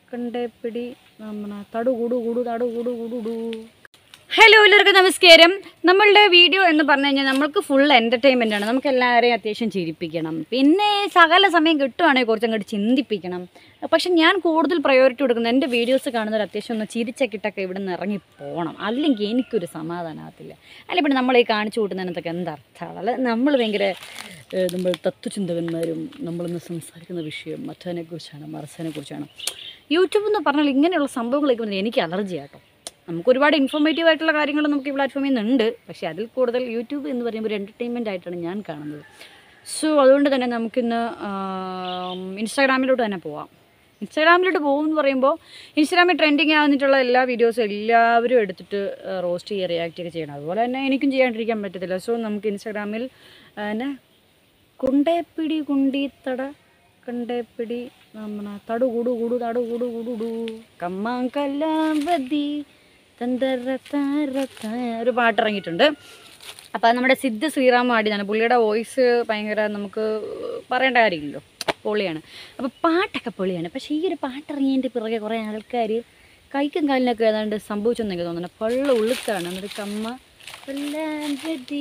കണ്ടേപ്പിടി നമ്മുടെ തടു കൂടു കൂടു തടു കൂടു കൂടു ഹലോ എല്ലാവർക്കും നമസ്കാരം നമ്മളുടെ വീഡിയോ എന്ന് പറഞ്ഞു കഴിഞ്ഞാൽ നമ്മൾക്ക് ഫുൾ എൻ്റർടൈൻമെൻ്റ് ആണ് നമുക്ക് എല്ലാവരെയും അത്യാവശ്യം ചിരിപ്പിക്കണം പിന്നെ സകല സമയം കിട്ടുവാണെങ്കിൽ കുറച്ച് അങ്ങോട്ട് ചിന്തിപ്പിക്കണം പക്ഷെ ഞാൻ കൂടുതൽ പ്രയോറിറ്റി കൊടുക്കുന്നത് എൻ്റെ വീഡിയോസ് കാണുന്നവർ അത്യാവശ്യം ഒന്ന് ചിരിച്ചക്കിട്ടൊക്കെ ഇവിടെ നിന്ന് ഇറങ്ങി പോകണം അല്ലെങ്കിൽ എനിക്കൊരു സമാധാനമാകത്തില്ല അല്ല പിന്നെ നമ്മൾ ഈ കാണിച്ചു കൂട്ടുന്നതിനകത്തൊക്കെ എന്തർത്ഥമാണ് അല്ല നമ്മൾ ഭയങ്കര ഏഹ്, നമ്മൾ തത്വചിന്തകന്മാരും നമ്മളിന്ന് സംസാരിക്കുന്ന വിഷയം മറ്റതിനെക്കുറിച്ചാണ് മറച്ചതിനെ കുറിച്ചാണ് യൂട്യൂബ് എന്ന് പറഞ്ഞാൽ ഇങ്ങനെയുള്ള സംഭവങ്ങളൊക്കെ വന്നാൽ എനിക്ക് അലർജി ആട്ടോ നമുക്ക് ഒരുപാട് ഇൻഫോർമേറ്റീവ് ആയിട്ടുള്ള കാര്യങ്ങൾ നമുക്ക് ഈ പ്ലാറ്റ്ഫോമിൽ നിന്നുണ്ട് പക്ഷേ അതിൽ കൂടുതൽ യൂട്യൂബ് എന്ന് പറയുമ്പോൾ ഒരു എൻ്റർടൈൻമെൻ്റ് ആയിട്ടാണ് ഞാൻ കാണുന്നത് സോ അതുകൊണ്ട് തന്നെ നമുക്കിന്ന് ആം, ഇൻസ്റ്റാഗ്രാമിലോട്ട് തന്നെ പോവാം ഇൻസ്റ്റാഗ്രാമിലോട്ട് പോകും എന്ന് പറയുമ്പോൾ ഇൻസ്റ്റാഗ്രാമിൽ ട്രെൻഡിങ് ആവുന്നിട്ടുള്ള എല്ലാ വീഡിയോസും എല്ലാവരും എടുത്തിട്ട് റോസ്റ്റ് ചെയ്യുക റിയാക്റ്റ് ഒക്കെ ചെയ്യണം അതുപോലെ തന്നെ എനിക്കും ചെയ്യാണ്ടിരിക്കാൻ പറ്റത്തില്ല സോ നമുക്ക് ഇൻസ്റ്റാഗ്രാമിൽ എന്നെ കുണ്ടേപ്പിടി കുണ്ടീത്തട കണ്ടേപ്പിടി നമ്മ തടു കൂടു കൂടു തടു കൂടു കൂടു കമ്മാങ്കലാവതി തന്തര താര താ. ഒരു പാട്ട് ഇറങ്ങിയിട്ടുണ്ട് അപ്പോൾ നമ്മുടെ സിദ്ധ ശ്രീറാം പാടിയതാണ് പുള്ളിയുടെ വോയിസ് ഭയങ്കര നമുക്ക് പറയേണ്ട കാര്യമില്ലല്ലോ പൊളിയാണ് അപ്പോൾ പാട്ടൊക്കെ പൊളിയാണ് പക്ഷേ ഈ ഒരു പാട്ട് ഇറങ്ങിയതിൻ്റെ പിറകെ കുറേ ആൾക്കാർ കൈക്കും കാലിനൊക്കെ ഏതാണ്ട് സംഭവിച്ചെന്ന് എനിക്ക് തോന്നുന്നു പള്ള ഉളുത്താണ് എന്നിട്ട് കമ്മ കൊല്ലാമ്പതി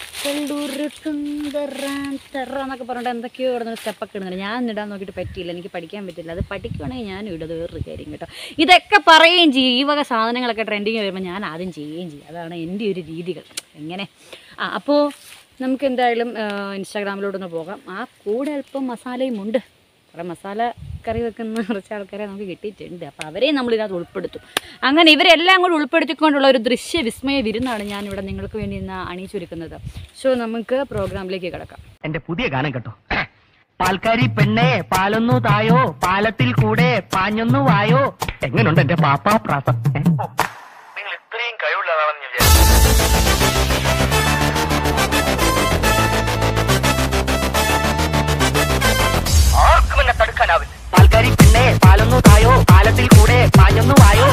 കള്ളൂരുട്ടുന്തറാൻ തെറ എന്നൊക്കെ പറഞ്ഞിട്ട് എന്തൊക്കെയോ ഇടുന്ന സ്റ്റെപ്പൊക്കെ ഇടുന്നുണ്ട് ഞാൻ ഇടാൻ നോക്കിയിട്ട് പറ്റിയില്ല എനിക്ക് പഠിക്കാൻ പറ്റില്ല അത് പഠിക്കുവാണെങ്കിൽ ഞാനും ഇടും അത് വേറൊരു കാര്യം കേട്ടോ ഇതൊക്കെ പറയുകയും ചെയ്യും ഈ വക സാധനങ്ങളൊക്കെ ട്രെൻഡിങ് വരുമ്പോൾ ഞാൻ ആദ്യം ചെയ്യുകയും ചെയ്യും അതാണ് എൻ്റെ ഒരു രീതികൾ എങ്ങനെ ആ അപ്പോൾ നമുക്ക് എന്തായാലും ഇൻസ്റ്റാഗ്രാമിലോട്ടൊന്ന് പോകാം ആ കൂടെ അല്പം മസാലയും ഉണ്ട് കുറേ മസാല കറി വെക്കുന്ന കുറച്ച് ആൾക്കാരെ നമുക്ക് കിട്ടിയിട്ടുണ്ട് അപ്പോൾ അവരെയും നമ്മൾ ഇതിനകത്ത് ഉൾപ്പെടുത്തും അങ്ങനെ ഇവരെല്ലാം കൂടി ഉൾപ്പെടുത്തിക്കൊണ്ടുള്ള ഒരു ദൃശ്യ വിസ്മയ വിരുന്നാണ് ഞാൻ ഇവിടെ നിങ്ങൾക്ക് വേണ്ടി ഇന്ന് അണിയിച്ചൊരുക്കുന്നത് സോ നമുക്ക് പ്രോഗ്രാമിലേക്ക് കിടക്കാം എന്റെ പുതിയ ഗാനം കേട്ടോ പാൽക്കാരി പെണ്ണെ പാലൊന്നു തായോ പാലത്തിൽ കൂടെ പാഞ്ഞൊന്നു വായോ എങ്ങനുണ്ട് എന്റെ പാപ്പാ പ്രാസം നിങ്ങൾ ഇത്രയും കഴിവുള്ളതാണെന്ന് ഞാൻ ആർക്കും എന്നെ തടുക്കാനാവില്ല പാൽക്കാരി പെണ്ണെ പാലൊന്നു തായോ പാലത്തിൽ കൂടെ പാഞ്ഞൊന്നു വായോ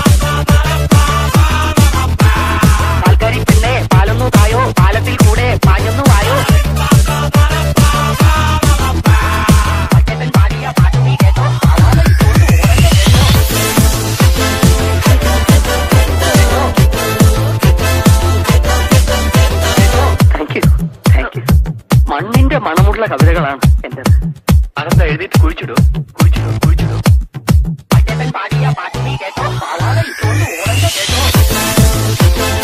പാൽക്കാരി പെണ്ണെ പാലൊന്നു തായോ പാലത്തിൽ കൂടെ പാഞ്ഞൊന്നു വായോ പച്ചത്തൻ പാടിയ പാട്ട് നീ കേട്ടോ താങ്ക് യു താങ്ക് യു മണ്ണിന്റെ മണമുള്ള കവിതകളാണ് എന്റേത് അനന്ത എഴുതിയിട്ട് കുഴിച്ചിടൂ കുഴിച്ചിടൂ കുഴിച്ചിടൂ പച്ചത്തൻ പാടിയ പാട്ട് നീ കേട്ടോ പാവാട ഇട്ടുകൊണ്ട് ഓടണ്ട കേട്ടോ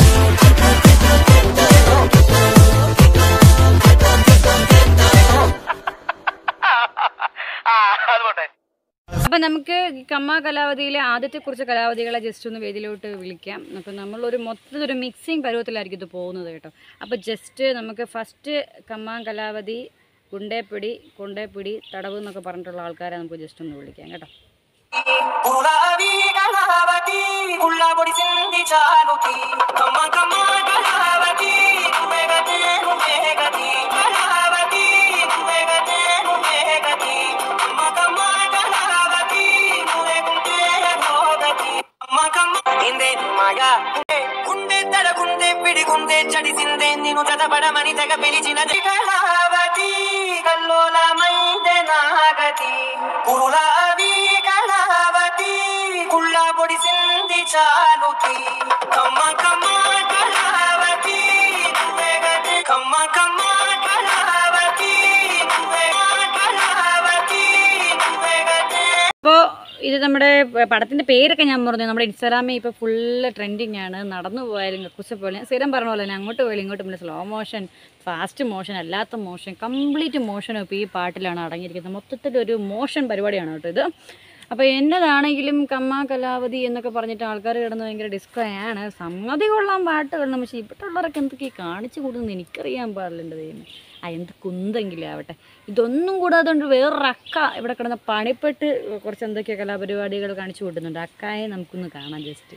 ആ അതുകൊണ്ടേ അപ്പം നമുക്ക് ഈ കമ്മ കലാവതിയിലെ ആദ്യത്തെ കുറച്ച് കലാവതികളെ ജസ്റ്റ് ഒന്ന് വേദിയിലോട്ട് വിളിക്കാം അപ്പം നമ്മളൊരു മൊത്തത്തിലൊരു മിക്സിങ് പരുവത്തിലായിരിക്കും ഇത് പോകുന്നത് കേട്ടോ അപ്പോൾ ജസ്റ്റ് നമുക്ക് ഫസ്റ്റ് കമ്മ കലാവതി കുണ്ടേപ്പിടി കൊണ്ടേപ്പിടി തടവ് എന്നൊക്കെ പറഞ്ഞിട്ടുള്ള ആൾക്കാരെ നമുക്ക് ജസ്റ്റ് ഒന്ന് വിളിക്കാം കേട്ടോ ಗುಲಾಬಿ ಕಲಾವತಿ ಗುಳ್ಳಾಬುಡಿ ಸಿಂಧಿ ಚಾಲುತಿ ಕಮ್ಮ ಕಮ್ಮ ಕಲಾವತಿ ಕುಬೇಗತೆ ಕುಬೇಗತಿ ಕಲಾವತಿ ಕುಬೇಗತೆ ಕುಬೇಗತಿ ಕಮ್ಮ ಕಮ್ಮ ಕಲಾವತಿ ಕುಬೆ ಕುಂಟೆ ಹೋಗತಿ ಕಮ್ಮ ಕಮ್ಮ ಹಿಂದೆ ಮಗ ಗುಂಡೆ ತಡ ಗುಂಡೆ ಪಿಡಿ ಗುಂಡೆ ಚಡಿಸಿಂದೆ ನೀನು ಚದಬಡ ಮನಿ ತೆಗ ಪಿಲಿಚಿನ ಕಲಾವತಿ ಕಲ್ಲೋಲ ಮೈದೆ ನಾಗತಿ ಕುರುಳಾವಿ ಕಲಾವತಿ ಕುಳ್ಳ ಬೊಡಿ ಸಿಂಧಿ ಚಾಲುತಿ ಕಮ್ಮ ಕಮ್ಮ ಕಲಾವತಿ ಕುವೆಗತೆ ಕಮ್ಮ ಕಮ್ಮ ಕಲಾವತಿ ಕುವೆ ಕಲಾವತಿ ಕುವೆಗತೆ അപ്പോൾ ഇത് നമ്മുടെ പടത്തിൻ്റെ പേരൊക്കെ ഞാൻ പറഞ്ഞു നമ്മുടെ ഇൻസ്റ്റാഗ്രാമിൽ ഇപ്പോൾ ഫുള്ള് ട്രെൻഡിങ് ആണ് നടന്നു പോയാലും കക്കുസ പോലെ ഞാൻ സ്ഥിരം പറഞ്ഞ പോലെ തന്നെ അങ്ങോട്ട് പോയാലും ഇങ്ങോട്ട് പോയാലും സ്ലോ മോഷൻ ഫാസ്റ്റ് മോഷൻ അല്ലാത്ത മോഷൻ കംപ്ലീറ്റ് മോഷനും ഇപ്പോൾ ഈ പാട്ടിലാണ് അടങ്ങിയിരിക്കുന്നത് മൊത്തത്തിലൊരു മോഷൻ പരിപാടിയാണ് കേട്ടോ ഇത് അപ്പോൾ എന്നതാണെങ്കിലും കമ്മ കലാവതി എന്നൊക്കെ പറഞ്ഞിട്ട് ആൾക്കാർ കിടന്ന് ഭയങ്കര ഡിസ്കോ ആണ് സംഗതി കൊള്ളാൻ പാട്ട് കൊള്ളാം പക്ഷേ ഇവിടെ ഉള്ളവരൊക്കെ എന്തൊക്കെ ഈ കാണിച്ചു കൂടുന്നത് എനിക്കറിയാൻ പാടില്ല ദൈവമേ ആ എന്ത് കുന്തെങ്കിലും ആവട്ടെ ഇതൊന്നും കൂടാതെ കൊണ്ട് വേറൊരു അക്ക ഇവിടെ കിടന്ന് പണിപ്പെട്ട് കുറച്ച് എന്തൊക്കെയോ കലാപരിപാടികൾ കാണിച്ചു കൂട്ടുന്നുണ്ട് അക്കായെ നമുക്കൊന്ന് കാണാം ജസ്റ്റ്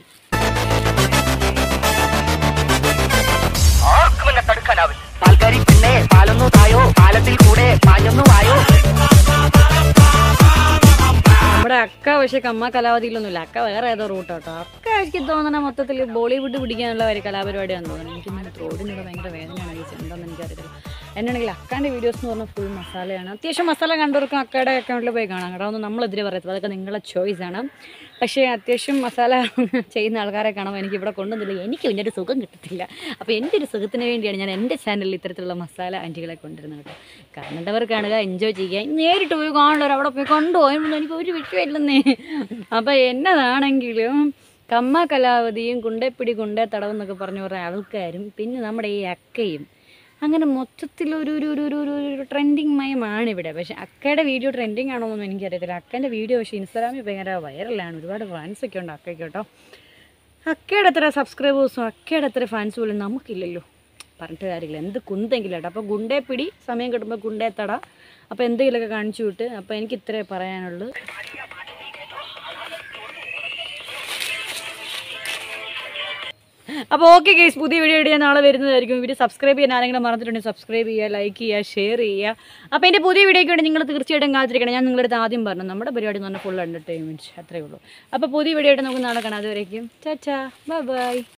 ആർക്കും എന്നെ തടുക്കാനാവില്ല പാൽക്കാരി പെണ്ണെ പാലൊന്നു തായോ പാലത്തിൽ കൂടെ പാഞ്ഞൊന്നു വായോ നമ്മുടെ അക്ക പക്ഷേ കമ്മ കലാവതിയിലൊന്നുമില്ല അക്ക വേറെ ഏതോ റൂട്ട് കേട്ടോ അക്ക എനിക്ക് തോന്നണ മൊത്തത്തിൽ ബോളിവുഡ് പിടിക്കാനുള്ള ഒരു കലാപരിപാടിയാണെന്ന് തോന്നുന്നു എനിക്ക് ഇങ്ങനെ ത്രോഡിനുള്ള ഭയങ്കര വേദനയാണ് ഈ എന്താണെന്ന് എനിക്കറിയില്ല എന്നാണെങ്കിൽ അക്കാൻ്റെ വീഡിയോസ് എന്ന് പറഞ്ഞാൽ ഫുൾ മസാലയാണ് അത്യാവശ്യം മസാല കണ്ടവർക്കും അക്കയുടെ അക്കൗണ്ടിൽ പോയി കാണാം കേട്ടോ അതൊന്നും നമ്മളെതിരെ പറയത്തില്ല അതൊക്കെ നിങ്ങളുടെ ചോയ്സ് ആണ് പക്ഷേ അത്യാവശ്യം മസാല ചെയ്യുന്ന ആൾക്കാരെ കാണുമ്പോൾ എനിക്ക് ഇവിടെ കൊണ്ടുവന്നില്ല എനിക്ക് ഇതിൻ്റെ ഒരു സുഖം കിട്ടത്തില്ല അപ്പോൾ എൻ്റെ ഒരു സുഖത്തിന് വേണ്ടിയാണ് ഞാൻ എൻ്റെ ചാനലിൽ ഇത്തരത്തിലുള്ള മസാല ആൻറ്റികളെ കൊണ്ടുവരുന്നത് കേട്ടോ കാണേണ്ടവർ കാണുക എൻജോയ് ചെയ്യുക നേരിട്ട് പോയി കാണുന്നവർ അവിടെ പോയി കൊണ്ടുപോയൊന്നും എനിക്ക് ഒരു വിഷയമില്ലെന്നേ അപ്പോൾ എന്നതാണെങ്കിലും കമ്മ കലാവതിയും കുണ്ടേപ്പിടി കുണ്ടേ തടവ് എന്നൊക്കെ പറഞ്ഞ കുറേ ആൾക്കാരും പിന്നെ നമ്മുടെ ഈ അക്കയും അങ്ങനെ മൊത്തത്തിൽ ഒരു ഒരു ഒരു ഒരു ഒരു ഒരു ട്രെൻഡിങ് മയമാണ് ഇവിടെ പക്ഷെ അക്കയുടെ വീഡിയോ ട്രെൻഡിങ് ആണോ എന്നൊന്നും എനിക്കറിയത്തില്ല അക്കേൻ്റെ വീഡിയോ പക്ഷേ ഇൻസ്റ്റാഗ്രാമിൽ ഭയങ്കര വൈറലാണ് ഒരുപാട് ഫാൻസ് ഒക്കെ ഉണ്ട് അക്കയ്ക്ക് കേട്ടോ അക്കയുടെ അത്ര സബ്സ്ക്രൈബേഴ്സും അക്കയുടെ അത്ര ഫാൻസ് പോലും നമുക്കില്ലല്ലോ പറഞ്ഞിട്ട് കാര്യമില്ല എന്ത് കുന്തെങ്കിലും കേട്ടോ അപ്പോൾ ഗുണ്ടേ പിടി സമയം കിട്ടുമ്പോൾ ഗുണ്ടേ തട അപ്പോൾ എന്തെങ്കിലുമൊക്കെ കാണിച്ചു വിട്ട് അപ്പോൾ എനിക്ക് ഇത്രേ പറയാനുള്ളൂ അപ്പോൾ ഓക്കെ കേസ് പുതിയ വീഡിയോ ആയിട്ട് ഞാൻ നാളെ വരുന്നതായിരിക്കും വീഡിയോ സബ്സ്ക്രൈബ് ചെയ്യാൻ ആരെങ്കിലും മറന്നിട്ടുണ്ടെങ്കിൽ സബ്സ്ക്രൈബ് ചെയ്യുക ലൈക്ക് ചെയ്യുക ഷെയർ ചെയ്യുക അപ്പോൾ എൻ്റെ പുതിയ വീഡിയോയ്ക്ക് വേണ്ടി നിങ്ങൾ തീർച്ചയായിട്ടും കാത്തിരിക്കണം ഞാൻ നിങ്ങളുടെ അടുത്ത് ആദ്യം പറഞ്ഞു നമ്മുടെ പരിപാടി എന്ന് പറഞ്ഞാൽ ഫുൾ എൻ്റർടൈൻമെൻറ്റ് അത്രേ ഉള്ളൂ അപ്പോൾ പുതിയ വീഡിയോ ആയിട്ട് നമുക്ക് നാളെ കാണാം അതുവരേക്കും ചാച്ചാ ബൈ ബൈ